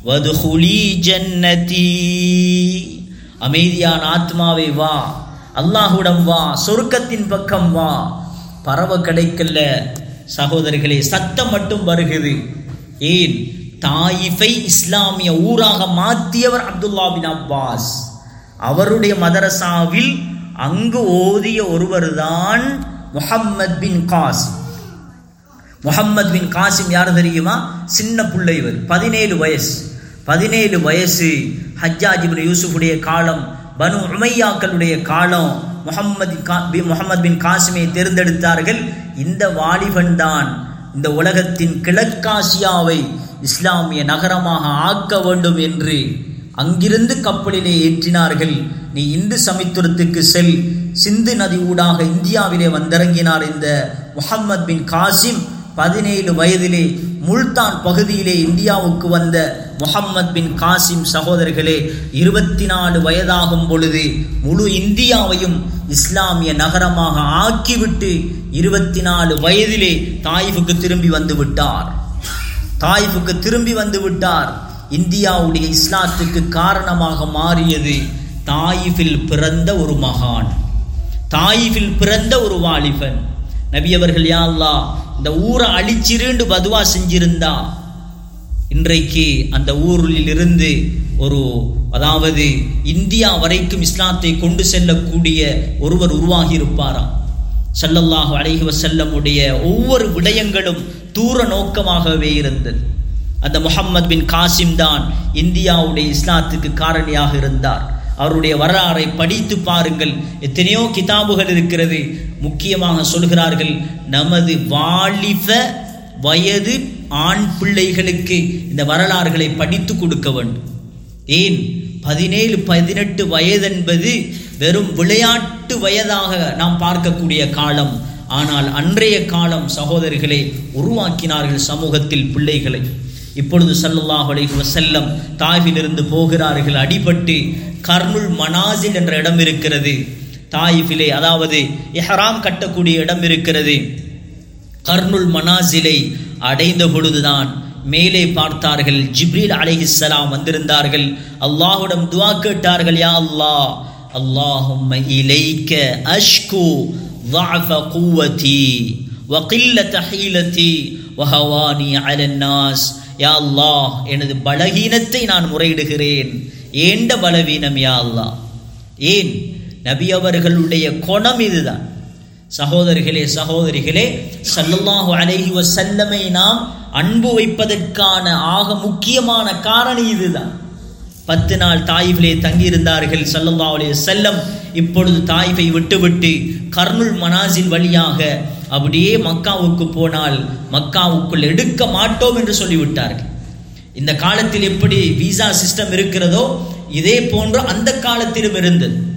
வதுஹுலி ஜன்னதி அமைதியான ஆத்மாவை வா அல்லாஹுடம் வா சொர்க்கத்தின் பக்கம் வா பறவை கிடைக்கல சகோதரர்களே சத்தம் மட்டும் வருகிறது ஏன் தாயிஃபை இஸ்லாமிய ஊராக மாற்றியவர் அப்துல்லா பின் அப்பாஸ் அவருடைய மதரசாவில் அங்கு ஓதிய ஒருவர்தான் முஹம்மத் பின் காசிம் முஹம்மத் பின் காசிம் யார் தெரியுமா சின்ன பிள்ளை இவர் பதினேழு வயசு பதினேழு வயசு ஹஜ்ஜாஜ் இப்னு யூசுஃபுடைய காலம் பனு உமையாக்களுடைய காலம் முகம்மது முகமது பின் காசிமை தேர்ந்தெடுத்தார்கள் இந்த வாலிபன் தான் இந்த உலகத்தின் கிழக்காசியாவை இஸ்லாமிய நகரமாக ஆக்க வேண்டும் என்று அங்கிருந்து கப்பலிலே ஏற்றினார்கள் நீ இந்து சமித்துரத்துக்கு செல் சிந்து நதி ஊடாக இந்தியாவிலே வந்திறங்கினார் இந்த முகம்மது பின் காசிம் பதினேழு வயதிலே முல்தான் பகுதியிலே இந்தியாவுக்கு வந்த முகம்மது பின் காசிம் சகோதரர்களே இருபத்தி நாலு வயதாகும் பொழுது முழு இந்தியாவையும் இஸ்லாமிய நகரமாக ஆக்கிவிட்டு இருபத்தி நாலு வயதிலே தாயிஃபுக்கு திரும்பி வந்து விட்டார் தாயிஃபுக்கு திரும்பி வந்து விட்டார் இந்தியாவுடைய இஸ்லாத்துக்கு காரணமாக மாறியது தாயிஃபில் பிறந்த ஒரு மகான் தாயிஃபில் பிறந்த ஒரு வாலிபன் நபி அவர்கள் யா அல்லாஹ் இந்த ஊரை அழிச்சிருண்டு பதுவா செஞ்சிருந்தா இன்றைக்கு அந்த ஊரில் இருந்து ஒரு அதாவது இந்தியா வரைக்கும் இஸ்லாத்தை கொண்டு செல்லக்கூடிய ஒருவர் உருவாகி இருப்பாராம் சல்லல்லாஹு அலைஹி வசல்லமுடைய ஒவ்வொரு விடயங்களும் தூர நோக்கமாகவே இருந்தது அந்த முகம்மது பின் காசிம் தான் இந்தியாவுடைய இஸ்லாத்துக்கு காரணியாக இருந்தார் அவருடைய வரலாறை படித்து பாருங்கள் எத்தனையோ கிதாபுகள் இருக்கிறது முக்கியமாக சொல்கிறார்கள் நமது வாலிப வயது ஆண் பிள்ளைகளுக்கு இந்த வரலாறுகளை படித்து கொடுக்க வேண்டும் ஏன் பதினேழு பதினெட்டு வயது என்பது வெறும் விளையாட்டு வயதாக நாம் பார்க்கக்கூடிய காலம் ஆனால் அன்றைய காலம் சகோதரிகளை உருவாக்கினார்கள் சமூகத்தில் பிள்ளைகளை இப்பொழுது சல்லுல்லாஹ் அலைஹி வசல்லம் தாய்விலிருந்து போகிறார்கள் அடிபட்டு கர்னுல் மனாசில் என்ற இடம் இருக்கிறது தாயிஃபிலே அதாவது எஹராம் கட்டக்கூடிய இடம் இருக்கிறது கர்னுல் மனாசிலை அடைந்த பொழுதுதான் மேலே பார்த்தார்கள் ஜிப்ரீல் அலைஹிஸ்ஸலாம் வந்திருந்தார்கள் அல்லாஹுடம் துவா கேட்டார்கள் யா அல்லாஹ் அல்லாஹும்ம இலைக்க அஷ்கு ضعف قوتي وقلة حيلتي وهواني على الناس யா அல்லாஹ் எனது பலகீனத்தை நான் முறையிடுகிறேன் ஏண்ட பலவீனம் யா அல்லாஹ் ஏன் நபி அவர்களுடைய குணம் இதுதான் சகோதரிகளே சகோதரிகளே சல்லல்லாஹு அலைஹி வசல்லமை நாம் அன்பு வைப்பதற்கான ஆக முக்கியமான காரணம் இதுதான் பத்து நாள் தாயிஃபிலே தங்கியிருந்தார்கள் சல்லல்லாஹு அலைஹி செல்லம் இப்பொழுது தாயிஃபை விட்டுவிட்டு கர்னுல் மனாசில் வழியாக அப்படியே மக்காவுக்கு போனால் மக்காவுக்குள் எடுக்க மாட்டோம் என்று சொல்லிவிட்டார்கள் இந்த காலத்தில் எப்படி விசா சிஸ்டம் இருக்கிறதோ இதே போன்று அந்த காலத்திலும் இருந்தது